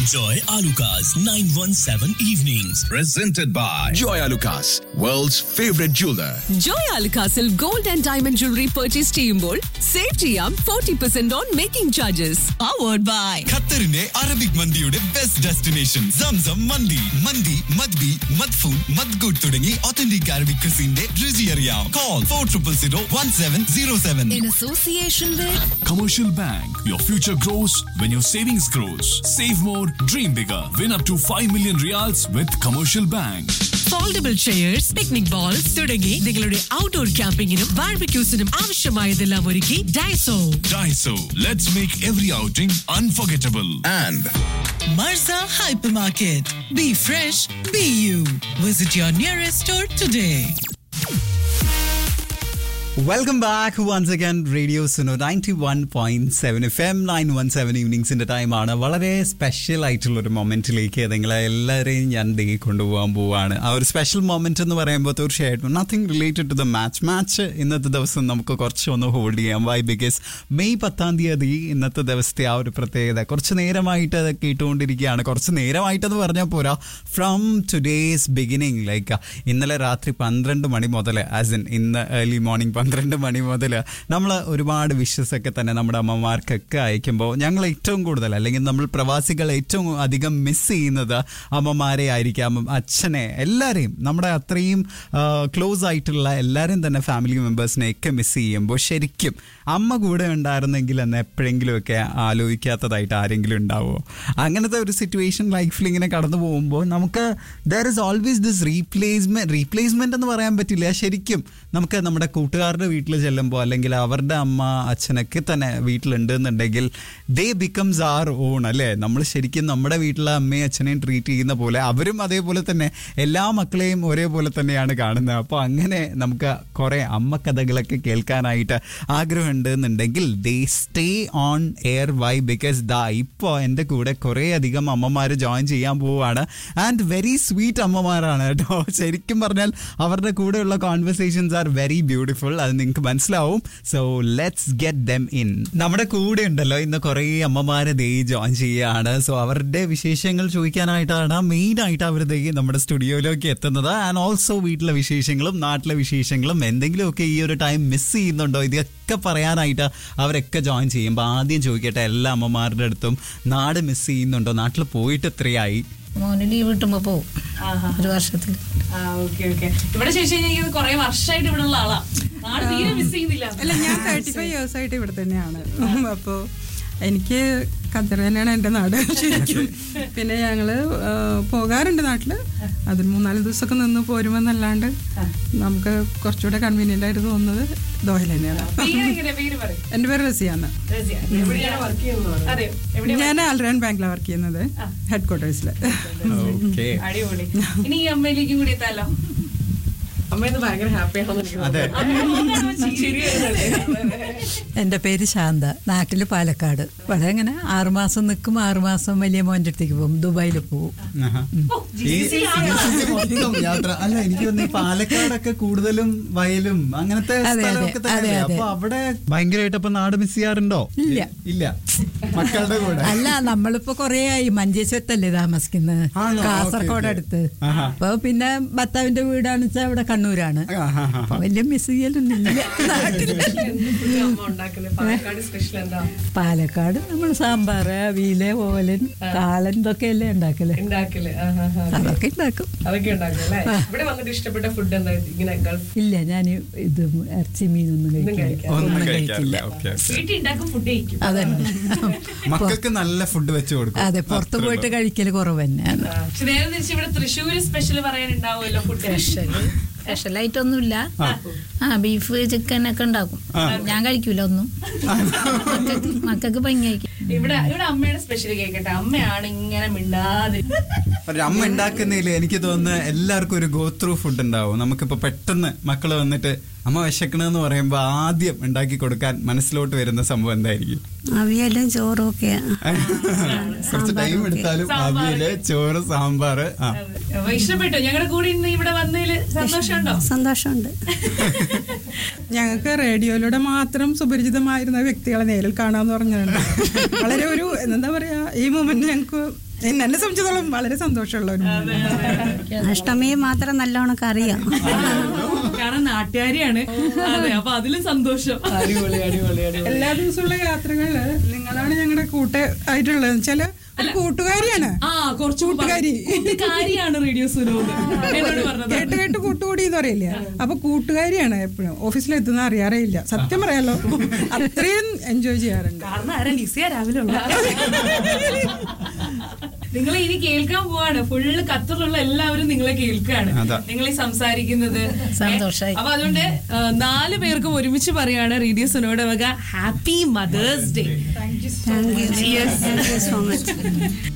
Joy Alukas, 917 Evenings. Presented by Joy Alukas, world's favorite jeweler. Joy അൽക്കാസിൽ gold and diamond jewellery purchase ചെയ്യുമ്പോൾ save ചെയ്യാം forty percent on making charges powered by ഖത്തറിന്റെ Arabic മന്തിയുടെ best destination Zamzam മന്തി മന്തി മദ്ബി മദ്ഫൂൻ മദ്ഗുഡ് തുടങ്ങി ഒത്തന്റിക് അറബിക് ക്രിസിന്റെ രുചി അറിയാം call four triple zero one seven zero seven in association with Commercial Bank. Your future grows when your savings grows. Save more, dream bigger. Win up to 5 million reals with Commercial Bank. Foldable chairs picnic bowls തുടങ്ങി നിങ്ങളുടെ outdoor ക്യാമ്പിങ്ങിനും ബാർബിക്യൂസിനും ആവശ്യമായതെല്ലാം ഒരുക്കി Daiso Daiso. Let's make every outing unforgettable. And Marza hypermarket be fresh be you visit your nearest store today welcome back once again radio Suno ninety one point seven F M nine one seven ഈവനിങ്സിന്റെ ടൈമാണ് വളരെ special ആയിട്ടുള്ള ഒരു മൊമെന്റിലേക്ക് നിങ്ങളെ എല്ലാവരെയും ഞാൻ ദേ കൊണ്ടുപോകാൻ പോവാണ് ആ ഒരു സ്പെഷ്യൽ മൊമെന്റ് എന്ന് പറയുമ്പോൾ തീർച്ചയായിട്ടും nothing related to the match match ഇന്നത്തെ ദിവസം നമുക്ക് കുറച്ച് ഒന്ന് ഹോൾഡ് ചെയ്യാം വൈ ബിക്കോസ് മെയ് പത്താം തീയതി ഇന്നത്തെ ദിവസത്തെ ആ ഒരു പ്രത്യേകത കുറച്ച് നേരമായിട്ട് അത് കേട്ടുകൊണ്ടിരിക്കുകയാണ് കുറച്ച് നേരമായിട്ടെന്ന് പറഞ്ഞാൽ പോരാ ഫ്രം ടുഡേസ് ബിഗിനിങ് ലൈക്ക് ഇന്നലെ രാത്രി പന്ത്രണ്ട് മണി മുതൽ ആസ് ഇൻ ഇന്ന് ഏർലി മോർണിംഗ് പന്ത്രണ്ട് മണി മുതൽ നമ്മൾ ഒരുപാട് വിഷസ് ഒക്കെ തന്നെ നമ്മുടെ അമ്മമാർക്കൊക്കെ അയക്കുമ്പോൾ ഞങ്ങൾ ഏറ്റവും കൂടുതൽ അല്ലെങ്കിൽ നമ്മൾ പ്രവാസികൾ ഏറ്റവും അധികം മിസ് ചെയ്യുന്നത് അമ്മമാരെ ആയിരിക്കാം അച്ഛനെ എല്ലാവരെയും നമ്മുടെ അത്രയും ക്ലോസ് ആയിട്ടുള്ള എല്ലാവരും തന്നെ ഫാമിലി മെമ്പേഴ്സിനെ ഒക്കെ മിസ് ചെയ്യുമ്പോൾ ശരിക്കും അമ്മ കൂടെ ഉണ്ടായിരുന്നെങ്കിൽ എന്ന് എപ്പോഴെങ്കിലുമൊക്കെ ആലോചിക്കാത്തതായിട്ട് ആരെങ്കിലും ഉണ്ടാവുമോ അങ്ങനത്തെ ഒരു സിറ്റുവേഷൻ ലൈഫിൽ ഇങ്ങനെ കടന്നു പോകുമ്പോൾ നമുക്ക് there is always this replacement replacement എന്ന് പറയാൻ പറ്റില്ല ശരിക്കും നമുക്ക് നമ്മുടെ കൂട്ടുകാരുടെ വീട്ടിൽ ചെല്ലുമ്പോൾ അല്ലെങ്കിൽ അവരുടെ അമ്മ അച്ഛനൊക്കെ തന്നെ വീട്ടിലുണ്ട് എന്നുണ്ടെങ്കിൽ ദേ ബിക്കംസ് ആർ ഓൺ അല്ലേ നമ്മൾ ശരിക്കും നമ്മുടെ വീട്ടിലെ അമ്മയും അച്ഛനെയും ട്രീറ്റ് ചെയ്യുന്ന പോലെ അവരും അതേപോലെ തന്നെ എല്ലാ മക്കളെയും ഒരേപോലെ തന്നെയാണ് കാണുന്നത് അപ്പോൾ അങ്ങനെ നമുക്ക് കുറേ അമ്മ കഥകളൊക്കെ കേൾക്കാനായിട്ട് ആഗ്രഹമുണ്ട് എന്നുണ്ടെങ്കിൽ ദേ stay on air why because ദാ ഇപ്പോൾ എൻ്റെ കൂടെ കുറേ അധികം അമ്മമാർ ജോയിൻ ചെയ്യാൻ പോവുകയാണ് ആൻഡ് വെരി സ്വീറ്റ് അമ്മമാരാണ് കേട്ടോ ശരിക്കും പറഞ്ഞാൽ അവരുടെ കൂടെയുള്ള കോൺവെർസേഷൻസ് ആർ വെരി ബ്യൂട്ടിഫുൾ അത് നിങ്ങൾക്ക് മനസ്സിലാവും so let's get them in നമ്മുടെ കൂടെ ഉണ്ടല്ലോ ഇന്ന് കുറേ അമ്മമാര് ദേ ജോയിൻ ചെയ്യുകയാണ് സോ അവരുടെ വിശേഷങ്ങൾ ചോദിക്കാനായിട്ടാണ് മെയിൻ ആയിട്ട് അവർ ദേ നമ്മുടെ സ്റ്റുഡിയോയിലേക്ക് എത്തുന്നത് ആൻഡ് ഓൾസോ വീട്ടിലെ വിശേഷങ്ങളും നാട്ടിലെ വിശേഷങ്ങളും എന്തെങ്കിലുമൊക്കെ ഈ ഒരു ടൈം മിസ് ചെയ്യുന്നുണ്ടോ ഇതൊക്കെ പറയാനായിട്ട് അവരൊക്കെ ജോയിൻ ചെയ്യുമ്പോൾ ആദ്യം ചോദിക്കട്ടെ എല്ലാ അമ്മമാരുടെ അടുത്തും നാട് മിസ് ചെയ്യുന്നുണ്ടോ നാട്ടിൽ പോയിട്ട് എത്രയായി മോന് ലീവ് കിട്ടുമ്പോ പോവും ഒരു വർഷത്തിൽ ആ ഓക്കെ ഓക്കെ ഇവിടെ ശേഷം എനിക്ക് കുറെ വർഷമായിട്ട് ഇവിടെ ഉള്ള ആളാ നാട് തീരെ മിസ് ചെയ്യുന്നില്ല അല്ല ഞാൻ തേർട്ടി ഫൈവ് ഇയേഴ്സ് ആയിട്ട് ഇവിടെ തന്നെയാണ് അപ്പോൾ എനിക്ക് ഖത്തർ തന്നെയാണ് എൻ്റെ നാട് ശരിക്കും പിന്നെ ഞങ്ങള് ആ, പോകാറുണ്ട് നാട്ടില് അതിൽ മൂന്നാല് ദിവസമൊക്കെ നിന്ന് പോരുമെന്നല്ലാണ്ട് നമുക്ക് കുറച്ചുകൂടെ കൺവീനിയന്റ് ആയിട്ട് തോന്നുന്നത് ദോഹയിൽ തന്നെയാണ് പേര് എങ്ങനെ പേര് പറയും എൻ്റെ പേര് റസിയാണ് റസിയ. എവിടെയാണ് വർക്ക് ചെയ്യുന്നത് അതെ എവിടെ ഞാൻ ആൽറൺ ബാങ്കിലാണ് വർക്ക് ചെയ്യുന്നത് ഹെഡ് ക്വാർട്ടേഴ്സിൽ ഓക്കെ അടിപൊളി ഇനി ഈ അമ്മയിലേക്കും കൂടി എത്താലോ അമ്മ ഭയങ്കര ഹാപ്പിയാണെന്ന് അതെ എൻ്റെ പേര് ശാന്ത നാട്ടില് പാലക്കാട് ഇവിടെ ഇങ്ങനെ ആറുമാസം നിൽക്കും ആറുമാസം വലിയ മോൻ്റെ അടുത്തേക്ക് പോകും ദുബായിൽ പോകും ആഹാ. ഈ GCC മൊത്തം യാത്ര അല്ല എനിക്ക് തോന്നുന്നു ഈ പാലക്കാടൊക്കെ കൂടുതലും വയലും അങ്ങനത്തെ അതെ, അതെ, സ്ഥലമൊക്കെ അതെ, തന്നെയല്ലേ അതെ. അപ്പൊ അവിടെ ഭയങ്കരമായിട്ട് അപ്പൊ നാട് മിസ് ചെയ്യാറുണ്ടോ ഇല്ല. ഇല്ല മക്കളുടെ കൂടെ അല്ല നമ്മളിപ്പോ കൊറേ ആയി മഞ്ചേശ്വരത്തല്ലേ താമസിക്കുന്നത് ആണോ? കാസർഗോഡ് ഓക്കേ, അടുത്ത് ആഹാ. അപ്പൊ പിന്നെ ഭർത്താവിന്റെ വീടാണെന്ന് വെച്ചാൽ അവിടെ കണ്ണൂരാണ് ആഹാ, ആഹാ. അപ്പൊ വലിയ മിസ് ചെയ്യലൊന്നുമില്ല നാട്ടില് അമ്മ ഉണ്ടാക്കുന്നത് പാലക്കാട് സ്പെഷ്യൽ എന്താ പാലക്കാട് നമ്മൾ സാമ്പാർ അവിയല് ഓലൻ കാളൻ ഇതൊക്കെയല്ലേ ഉണ്ടാക്കല് ഉണ്ടാക്കല് ആഹാ, ആഹാ. അതൊക്കെ ഉണ്ടാക്കും അതൊക്കെ ഉണ്ടാക്കും അല്ലേ ഇവിടെ വന്നിട്ട് ഇഷ്ടപ്പെട്ട ഫുഡ് എന്താ ഇങ്ങനെ ഗൾഫ് ഇല്ല ഞാൻ ഇത് ഇറച്ചി മീനൊന്നും കഴിക്കില്ല കഴിക്കാറില്ല. ഒന്നും ഒന്നും കഴിക്കാറില്ല കഴിക്കില്ല ഓക്കെ ഓക്കെ വീട്ടിൽ ഉണ്ടാക്കും ഫുഡ് കഴിക്കും അതന്നെ മക്കൾക്ക് നല്ല ഫുഡ് വെച്ച് കൊടുക്കും അതെ പുറത്ത് അത്രേ പോയിട്ട് ഉള്ളൂ. കഴിക്കല് കുറവ് തന്നെയാണ് പക്ഷെ നേരെ തിരിച്ച് ഇവിടെ തൃശ്ശൂര് സ്പെഷ്യൽ പറയാനുണ്ടാവുമല്ലോ ഫുഡ് സ്പെഷ്യലായിട്ടൊന്നുമില്ല ആ ബീഫ് ചിക്കൻ ഒക്കെ ഉണ്ടാക്കും ഞാൻ കഴിക്കൂല ഒന്നും മക്കൾക്ക് മക്കൾക്ക് ഭംഗി കഴിക്കും ഇവിടെ ഇവിടെ അമ്മയുടെ സ്പെഷ്യൽ കേൾക്കട്ടെ അമ്മയാണ് ഇങ്ങനെ മിണ്ടാതെ ഒരു അമ്മ ഉണ്ടാക്കുന്നതിൽ എനിക്ക് തോന്നുന്നു എല്ലാവർക്കും ഒരു ഗോ ത്രൂ ഫുഡ് ഉണ്ടാവും നമുക്കിപ്പോ പെട്ടെന്ന് മക്കള് വന്നിട്ട് അമ്മ വിശക്കണെന്ന് പറയുമ്പോ ആദ്യം ഉണ്ടാക്കി കൊടുക്കാൻ മനസ്സിലോട്ട് വരുന്ന സംഭവം എന്തായിരിക്കും അവിയലും ചോറും ഒക്കെ കുറച്ച് ടൈം എടുത്താലും അവിയല് ചോറ് സാമ്പാറ് ആ അപ്പൊ ഇഷ്ടപ്പെട്ടോ ഞങ്ങളുടെ കൂടെ ഇന്ന് ഇവിടെ വന്നതില് സന്തോഷമുണ്ടോ സന്തോഷമുണ്ട് ഞങ്ങൾക്ക് റേഡിയോയിലൂടെ മാത്രം സുപരിചിതമായിരുന്ന വ്യക്തികളെ നേരിൽ കാണാന്ന് പറഞ്ഞിട്ടുണ്ട് വളരെ ഒരു എന്താ പറയാ ഈ മൊമെന്റ് ഞങ്ങൾക്ക് എന്നെ സംബന്ധിച്ചിടത്തോളം വളരെ സന്തോഷമുള്ള ഒരു moment. അഷ്ടമിയെ മാത്രം നല്ലോണമൊക്കെ അറിയാം കാരണം നാട്ടുകാരിയാണ് അതെ അപ്പൊ അതിലും സന്തോഷം അടിപൊളി അടിപൊളി അടിപൊളി എല്ലാ ദിവസമുള്ള യാത്രകളില് നിങ്ങളാണ് ഞങ്ങളുടെ കൂട്ട ആയിട്ടുള്ളത് വെച്ചാല് ഒരു കൂട്ടുകാരിയാണ് ആ കുറച്ചു കൂട്ടുകാരി. കൂട്ടുകാരിയാണ് റേഡിയോ സുനോദ് എന്നോട് പറഞ്ഞത് കേട്ട് കേട്ട് കൂട്ടുകൂടി എന്ന് പറയില്ല അപ്പൊ കൂട്ടുകാരിയാണ് എപ്പോഴും ഓഫീസിൽ എത്തുന്ന അറിയാറേ ഇല്ല സത്യം പറയാലോ അത്രയും എൻജോയ് ചെയ്യാറുണ്ട് കാരണം ആരാ ലിസിയ രാവിലെ ഉള്ള നിങ്ങളെ ഇനി കേൾക്കാൻ പോവാണ് ഫുള്ള് ഖത്തറിലുള്ള എല്ലാവരും നിങ്ങളെ കേൾക്കാണ് അതാ. നിങ്ങൾ ഈ സംസാരിക്കുന്നത് സന്തോഷായി. അപ്പൊ അതുകൊണ്ട് ആ, നാല് പേർക്കും ഒരുമിച്ച് പറയാണ് റേഡിയോ സുനോയുടെ വക happy mother's day thank you thank you so much